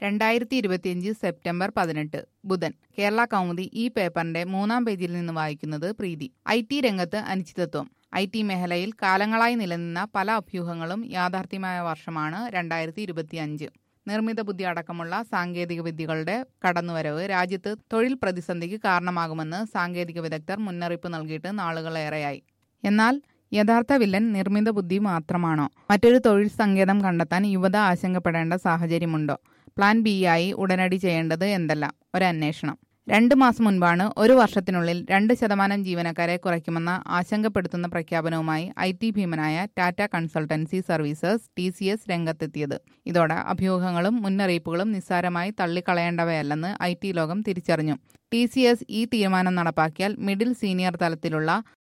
രണ്ടായിരത്തി ഇരുപത്തിയഞ്ച് സെപ്റ്റംബർ പതിനെട്ട് ബുധൻ കേരള കൗമുദി ഈ പേപ്പറിന്റെ മൂന്നാം പേജിൽ നിന്ന് വായിക്കുന്നത് പ്രീതി ഐ ടി രംഗത്ത് അനിശ്ചിതത്വം ഐ ടി മേഖലയിൽ കാലങ്ങളായി നിലനിന്ന പല അഭ്യൂഹങ്ങളും യാഥാർത്ഥ്യമായ വർഷമാണ് രണ്ടായിരത്തി ഇരുപത്തിയഞ്ച് നിർമ്മിത ബുദ്ധി അടക്കമുള്ള സാങ്കേതിക വിദ്യകളുടെ കടന്നുവരവ് രാജ്യത്ത് തൊഴിൽ പ്രതിസന്ധിക്ക് കാരണമാകുമെന്ന് സാങ്കേതിക വിദഗ്ധർ മുന്നറിയിപ്പ് നൽകിയിട്ട് നാളുകളേറെയായി എന്നാൽ യഥാർത്ഥ വില്ലൻ നിർമ്മിത ബുദ്ധി മാത്രമാണോ മറ്റൊരു തൊഴിൽ സങ്കേതം കണ്ടെത്താൻ യുവത ആശങ്കപ്പെടേണ്ട സാഹചര്യമുണ്ടോ പ്ലാൻ ബി ആയി ഉടനടി ചെയ്യേണ്ടത് എന്തെല്ലാം ഒരന്വേഷണം രണ്ട് മാസം മുൻപാണ് ഒരു വർഷത്തിനുള്ളിൽ രണ്ട് ശതമാനം ജീവനക്കാരെ കുറയ്ക്കുമെന്ന ആശങ്കപ്പെടുത്തുന്ന പ്രഖ്യാപനവുമായി ഐ ടി ഭീമനായ Tata Consultancy Services T C S രംഗത്തെത്തിയത് ഇതോടെ അഭ്യൂഹങ്ങളും മുന്നറിയിപ്പുകളും നിസ്സാരമായി തള്ളിക്കളയേണ്ടവയല്ലെന്ന് ഐ ടി ലോകം തിരിച്ചറിഞ്ഞു ടി സി എസ് ഈ തീരുമാനം നടപ്പാക്കിയാൽ മിഡിൽ സീനിയർ തലത്തിലുള്ള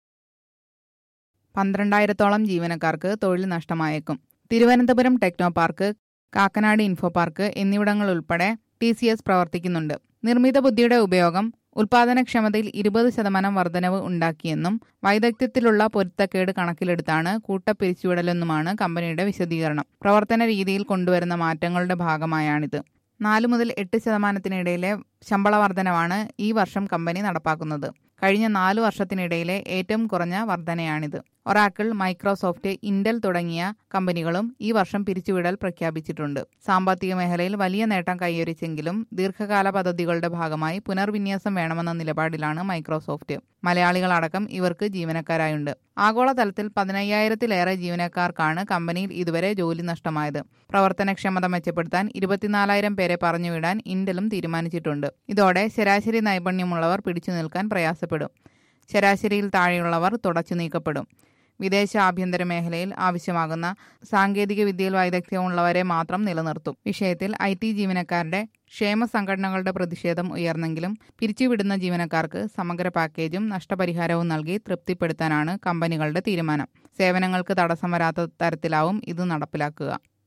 പന്ത്രണ്ടായിരത്തോളം ജീവനക്കാർക്ക് തൊഴിൽ നഷ്ടമായേക്കും തിരുവനന്തപുരം ടെക്നോ പാർക്ക് കാക്കനാട് ഇൻഫോ പാർക്ക് എന്നിവിടങ്ങൾ ഉൾപ്പെടെ ടി സി എസ് പ്രവർത്തിക്കുന്നുണ്ട് നിർമ്മിത ബുദ്ധിയുടെ ഉപയോഗം ഉൽപാദനക്ഷമതയിൽ ഇരുപത് ശതമാനം വർധനവ് ഉണ്ടാക്കിയെന്നും വൈദഗ്ധ്യത്തിലുള്ള പൊരുത്തക്കേട് കണക്കിലെടുത്താണ് കൂട്ടപ്പിരിച്ചുവിടലെന്നുമാണ് കമ്പനിയുടെ വിശദീകരണം പ്രവർത്തന രീതിയിൽ കൊണ്ടുവരുന്ന മാറ്റങ്ങളുടെ ഭാഗമായാണിത് നാല് മുതൽ എട്ട് ശതമാനത്തിനിടയിലെ ശമ്പള വർധനവാണ് ഈ വർഷം കമ്പനി നടപ്പാക്കുന്നത് കഴിഞ്ഞ നാല് വർഷത്തിനിടയിലെ ഏറ്റവും കുറഞ്ഞ വർധനയാണിത് ഒറാക്കിൾ മൈക്രോസോഫ്റ്റ് ഇന്റൽ തുടങ്ങിയ കമ്പനികളും ഈ വർഷം പിരിച്ചുവിടൽ പ്രഖ്യാപിച്ചിട്ടുണ്ട് സാമ്പത്തിക മേഖലയിൽ വലിയ നേട്ടം കൈവരിച്ചെങ്കിലും ദീർഘകാല പദ്ധതികളുടെ ഭാഗമായി പുനർവിന്യാസം വേണമെന്ന നിലപാടിലാണ് മൈക്രോസോഫ്റ്റ് മലയാളികളടക്കം ഇവർക്ക് ജീവനക്കാരായുണ്ട് ആഗോളതലത്തിൽ പതിനയ്യായിരത്തിലേറെ ജീവനക്കാർക്കാണ് കമ്പനിയിൽ ഇതുവരെ ജോലി നഷ്ടമായത് പ്രവർത്തനക്ഷമത മെച്ചപ്പെടുത്താൻ ഇരുപത്തിനാലായിരം പേരെ പറഞ്ഞുവിടാൻ ഇന്റലും തീരുമാനിച്ചിട്ടുണ്ട് ഇതോടെ ശരാശരി നൈപുണ്യമുള്ളവർ പിടിച്ചു നിൽക്കാൻ പ്രയാസപ്പെടും ശരാശരിയിൽ താഴെയുള്ളവർ തുടച്ചു നീക്കപ്പെടും വിദേശ ആഭ്യന്തര മേഖലയിൽ ആവശ്യമാകുന്ന സാങ്കേതിക വിദ്യയിൽ വൈദഗ്ധ്യമുള്ളവരെ മാത്രം നിലനിർത്തും വിഷയത്തിൽ ഐ ടി ജീവനക്കാരുടെ ക്ഷേമ സംഘടനകളുടെ പ്രതിഷേധം ഉയർന്നെങ്കിലും പിരിച്ചുവിടുന്ന ജീവനക്കാർക്ക് സമഗ്ര പാക്കേജും നഷ്ടപരിഹാരവും നൽകി തൃപ്തിപ്പെടുത്താനാണ് കമ്പനികളുടെ തീരുമാനം സേവനങ്ങൾക്ക് തടസ്സം വരാത്ത തരത്തിലാവും ഇത് നടപ്പിലാക്കുക